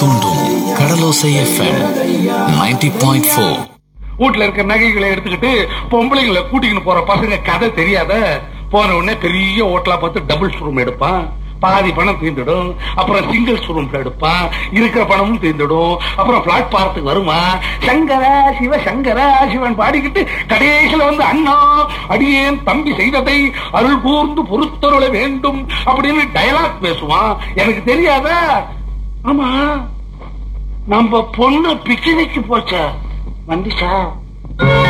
தூண்டும் கடலோசை FM 90.4 point four வீட்டுல இருக்க நகைகளை எடுத்துக்கிட்டு பொம்பளைங்களை கூட்டிக்கிட்டு போற பசங்க கதை தெரியாத போன உடனே பெரிய ஹோட்டலா பார்த்து டபுள்ஸ் ரூம் எடுப்பான் பாதி பணம் தீர்ந்துடும் அப்புறம் சிங்கிள்ஸ் ரூம்ல எடுப்பான் இருக்கிற பணமும் தீர்ந்துடும் அப்புறம் பிளாட்பாரத்துக்கு வருவான் சங்கர சிவ சங்கர சிவன் பாடிக்கிட்டு கடைசியில வந்து அண்ணா அடியேன் தம்பி செய்ததை அருள் கூர்ந்து பொறுத்தருள வேண்டும் அப்படின்னு டயலாக் பேசுவான் எனக்கு தெரியாத ஆமா நம்ம பொண்ணு பிக்னிக்கு போச்ச வந்துச்சா